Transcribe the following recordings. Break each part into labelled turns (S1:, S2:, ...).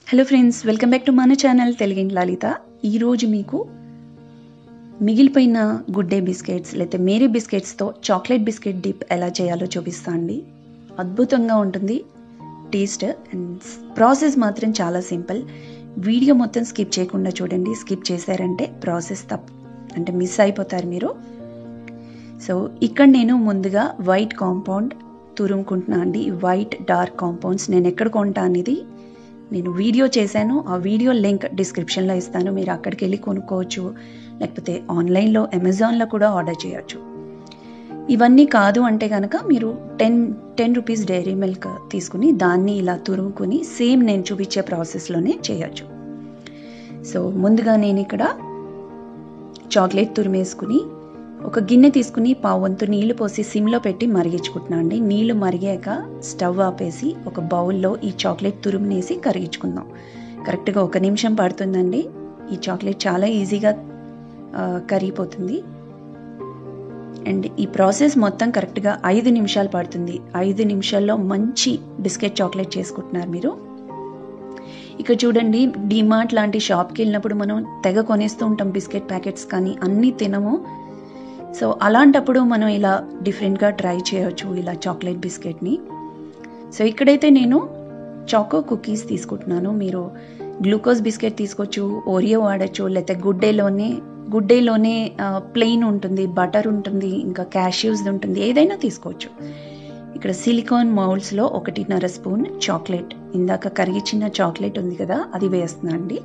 S1: hello friends welcome back to మన channel తెలుగింటి లలిత ఈరోజు మీకు మిగిలిపోయిన గుడ్ డే బిస్కెట్స్ లేకపోతే మేరీ బిస్కెట్స్తో చాక్లెట్ బిస్కెట్ డిప్ ఎలా చేయాలో చూపిస్తా అండి అద్భుతంగా ఉంటుంది టేస్ట్ అండ్ ప్రాసెస్ మాత్రం చాలా సింపుల్ వీడియో మొత్తం స్కిప్ చేయకుండా చూడండి స్కిప్ చేశారంటే ప్రాసెస్ తప్పు అంటే మిస్ అయిపోతారు మీరు సో ఇక్కడ నేను ముందుగా వైట్ కాంపౌండ్ తురుముకుంటున్నా అండి వైట్ డార్క్ కాంపౌండ్స్ నేను ఎక్కడ కొంటా అనేది నేను వీడియో చేశాను ఆ వీడియో లింక్ డిస్క్రిప్షన్లో ఇస్తాను మీరు అక్కడికి వెళ్ళి కొనుక్కోవచ్చు లేకపోతే ఆన్లైన్లో అమెజాన్లో కూడా ఆర్డర్ చేయొచ్చు ఇవన్నీ కాదు అంటే కనుక మీరు ten ten rupees Dairy Milk తీసుకుని దాన్ని ఇలా తురుముకుని సేమ్ నేను చూపించే ప్రాసెస్లోనే చేయొచ్చు సో ముందుగా నేను ఇక్కడ చాక్లెట్ తురిమేసుకుని ఒక గిన్నె తీసుకుని పావంతు నీళ్లు పోసి సిమ్లో పెట్టి మరిగించుకుంటున్నా అండి నీళ్లు మరిగాక స్టవ్ ఆపేసి ఒక బౌల్లో ఈ చాక్లెట్ తురుమునేసి కరిగించుకుందాం కరెక్ట్గా ఒక నిమిషం పడుతుందండి ఈ చాక్లెట్ చాలా ఈజీగా కరిగిపోతుంది అండ్ ఈ ప్రాసెస్ మొత్తం కరెక్ట్గా ఐదు నిమిషాలు పడుతుంది ఐదు నిమిషాల్లో మంచి బిస్కెట్ చాక్లెట్ చేసుకుంటున్నారు మీరు ఇక చూడండి డిమార్ట్ లాంటి షాప్కి వెళ్ళినప్పుడు మనం తెగ కొనేస్తూ ఉంటాం బిస్కెట్ ప్యాకెట్స్ కానీ అన్నీ తినము సో అలాంటప్పుడు మనం ఇలా డిఫరెంట్గా ట్రై చేయొచ్చు ఇలా చాక్లెట్ బిస్కెట్ని సో ఇక్కడైతే నేను చాకో కుకీస్ తీసుకుంటున్నాను మీరు గ్లూకోజ్ బిస్కెట్ తీసుకోవచ్చు ఓరియో వాడచ్చు లేకపోతే గుడ్ డేలోనే గుడ్ డేలోనే ప్లెయిన్ ఉంటుంది బటర్ ఉంటుంది ఇంకా క్యాష్యూస్ ఉంటుంది ఏదైనా తీసుకోవచ్చు ఇక్కడ సిలికాన్ మౌల్డ్స్లో ఒకటిన్నర స్పూన్ చాక్లెట్ ఇందాక కరిగిచ్చిన చాక్లెట్ ఉంది కదా అది వేస్తున్నా అండి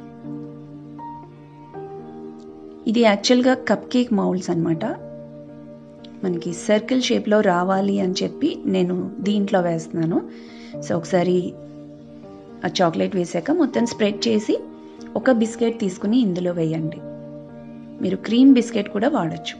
S1: ఇది యాక్చువల్గా కప్ కేక్ మౌల్డ్స్ అనమాట మనకి సర్కిల్ షేప్లో రావాలి అని చెప్పి నేను దీంట్లో వేస్తున్నాను సో ఒకసారి ఆ చాక్లెట్ వేసాక మొత్తం స్ప్రెడ్ చేసి ఒక బిస్కెట్ తీసుకుని ఇందులో వేయండి మీరు క్రీమ్ బిస్కెట్ కూడా వాడచ్చు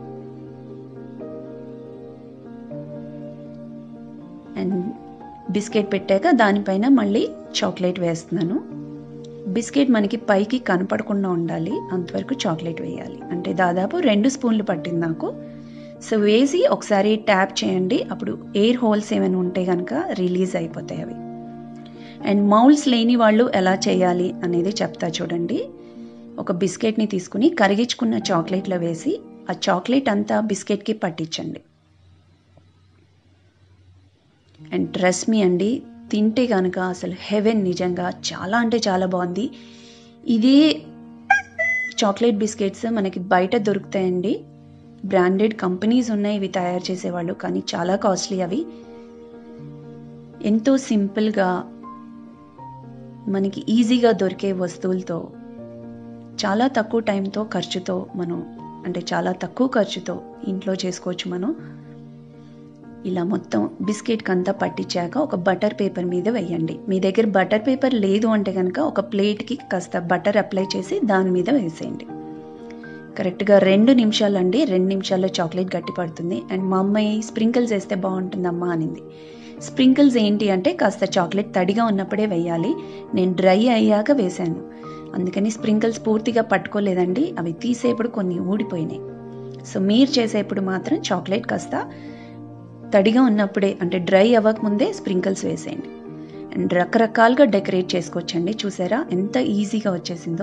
S1: అండ్ బిస్కెట్ పెట్టాక దానిపైన మళ్ళీ చాక్లెట్ వేస్తున్నాను బిస్కెట్ మనకి పైకి కనపడకుండా ఉండాలి అంతవరకు చాక్లెట్ వేయాలి అంటే దాదాపు రెండు స్పూన్లు పట్టింది నాకు సో వేసి ఒకసారి ట్యాప్ చేయండి అప్పుడు ఎయిర్ హోల్స్ ఏమైనా ఉంటే కనుక రిలీజ్ అయిపోతాయి అవి అండ్ మౌల్స్ లేని వాళ్ళు ఎలా చేయాలి అనేది చెప్తా చూడండి ఒక బిస్కెట్ని తీసుకుని కరిగించుకున్న చాక్లెట్లో వేసి ఆ చాక్లెట్ అంతా బిస్కెట్కి పట్టించండి అండ్ ట్రస్ మీ అండి తింటే కనుక అసలు హెవెన్ నిజంగా చాలా అంటే చాలా బాగుంది ఇదే చాక్లెట్ బిస్కెట్స్ మనకి బయట దొరుకుతాయండి బ్రాండెడ్ కంపెనీస్ ఉన్నాయి ఇవి తయారు చేసేవాళ్ళు కానీ చాలా కాస్ట్లీ అవి ఎంతో సింపుల్గా మనకి ఈజీగా దొరికే వస్తువులతో చాలా తక్కువ టైంతో ఖర్చుతో మనం అంటే చాలా తక్కువ ఖర్చుతో ఇంట్లో చేసుకోవచ్చు మనం ఇలా మొత్తం బిస్కెట్కి అంతా పట్టించాక ఒక బటర్ పేపర్ మీద వేయండి మీ దగ్గర బటర్ పేపర్ లేదు అంటే కనుక ఒక ప్లేట్కి కాస్త బటర్ అప్లై చేసి దాని మీద వేసేయండి కరెక్ట్గా రెండు నిమిషాలు అండి రెండు నిమిషాల్లో చాక్లెట్ గట్టి పడుతుంది అండ్ మా అమ్మాయి స్ప్రింకిల్స్ వేస్తే బాగుంటుందమ్మా అనింది స్ప్రింకిల్స్ ఏంటి అంటే కాస్త చాక్లెట్ తడిగా ఉన్నప్పుడే వేయాలి నేను డ్రై అయ్యాక వేశాను అందుకని స్ప్రింకిల్స్ పూర్తిగా పట్టుకోలేదండి అవి తీసేప్పుడు కొన్ని ఊడిపోయినాయి సో మీరు చేసేప్పుడు మాత్రం చాక్లెట్ కాస్త తడిగా ఉన్నప్పుడే అంటే డ్రై అవ్వక ముందే స్ప్రింకిల్స్ వేసేయండి అండ్ రకరకాలుగా డెకరేట్ చేసుకోవచ్చండి చూసారా ఎంత ఈజీగా వచ్చేసిందో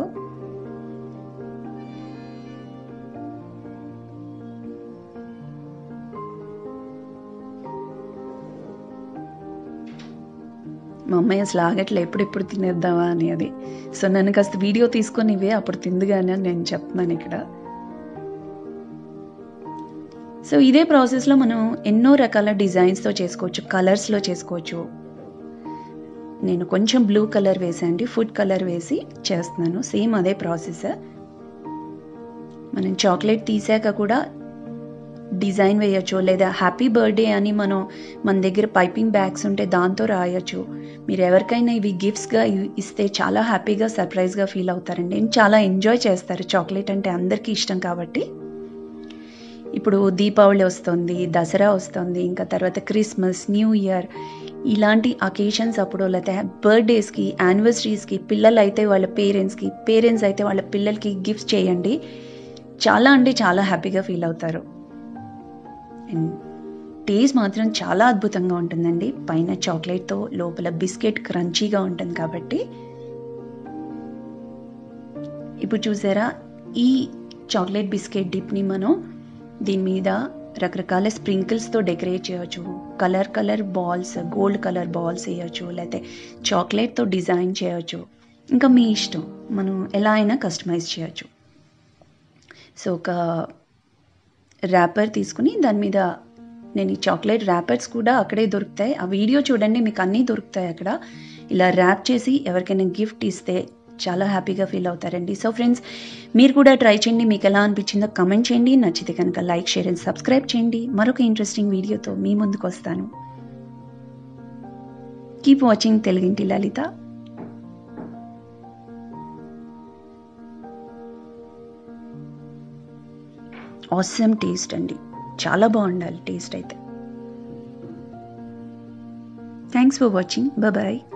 S1: మా అమ్మాయి అసలు ఆగట్లే ఎప్పుడెప్పుడు తినేద్దామా అని అది సో నన్ను కాస్త వీడియో తీసుకొని ఇవే అప్పుడు తిందుగానే అని నేను చెప్తున్నాను ఇక్కడ సో ఇదే ప్రాసెస్లో మనం ఎన్నో రకాల డిజైన్స్తో చేసుకోవచ్చు కలర్స్లో చేసుకోవచ్చు నేను కొంచెం బ్లూ కలర్ వేసాండి ఫుడ్ కలర్ వేసి చేస్తున్నాను సేమ్ అదే ప్రాసెస్ మనం చాక్లెట్ తీసాక కూడా డిజైన్ వేయచ్చు లేదా హ్యాపీ బర్త్డే అని మనం మన దగ్గర పైపింగ్ బ్యాగ్స్ ఉంటే దాంతో రాయొచ్చు మీరు ఎవరికైనా ఇవి గిఫ్ట్స్గా ఇస్తే చాలా హ్యాపీగా సర్ప్రైజ్గా ఫీల్ అవుతారండి చాలా ఎంజాయ్ చేస్తారు చాక్లెట్ అంటే అందరికీ ఇష్టం కాబట్టి ఇప్పుడు దీపావళి వస్తుంది దసరా వస్తుంది ఇంకా తర్వాత క్రిస్మస్ న్యూ ఇయర్ ఇలాంటి అకేషన్స్ అప్పుడు లేకపోతే బర్త్డేస్కి యానివర్సరీస్కి పిల్లలు అయితే వాళ్ళ పేరెంట్స్కి పేరెంట్స్ అయితే వాళ్ళ పిల్లలకి గిఫ్ట్స్ చేయండి చాలా అంటే చాలా హ్యాపీగా ఫీల్ అవుతారు అండ్ టేస్ట్ మాత్రం చాలా అద్భుతంగా ఉంటుందండి పైన చాక్లెట్తో లోపల బిస్కెట్ క్రంచీగా ఉంటుంది కాబట్టి ఇప్పుడు చూసారా ఈ చాక్లెట్ బిస్కెట్ డిప్ని మనం దీని మీద రకరకాల స్ప్రింకిల్స్తో డెకరేట్ చేయొచ్చు colour colour balls gold colour balls వేయచ్చు లేకపోతే చాక్లెట్తో డిజైన్ చేయొచ్చు ఇంకా మీ ఇష్టం మనం ఎలా అయినా కస్టమైజ్ చేయొచ్చు సో ఒక ర్యాపర్ తీసుకుని దాని మీద నేను ఈ చాక్లెట్ ర్యాపర్స్ కూడా అక్కడే దొరుకుతాయి ఆ వీడియో చూడండి మీకు అన్నీ దొరుకుతాయి అక్కడ ఇలా ర్యాప్ చేసి ఎవరికైనా గిఫ్ట్ ఇస్తే చాలా హ్యాపీగా ఫీల్ అవుతారండి సో ఫ్రెండ్స్ మీరు కూడా ట్రై చేయండి మీకు ఎలా అనిపించిందో కమెంట్ చేయండి నచ్చితే కనుక లైక్ షేర్ అండ్ సబ్స్క్రైబ్ చేయండి మరొక ఇంట్రెస్టింగ్ వీడియోతో మీ ముందుకు వస్తాను కీప్ వాచింగ్ తెలుగింటి లలిత ఆసమ్ టేస్ట్ అండి చాలా బాగుండాలి టేస్ట్ అయితే థ్యాంక్స్ ఫర్ వాచింగ్ బాయ్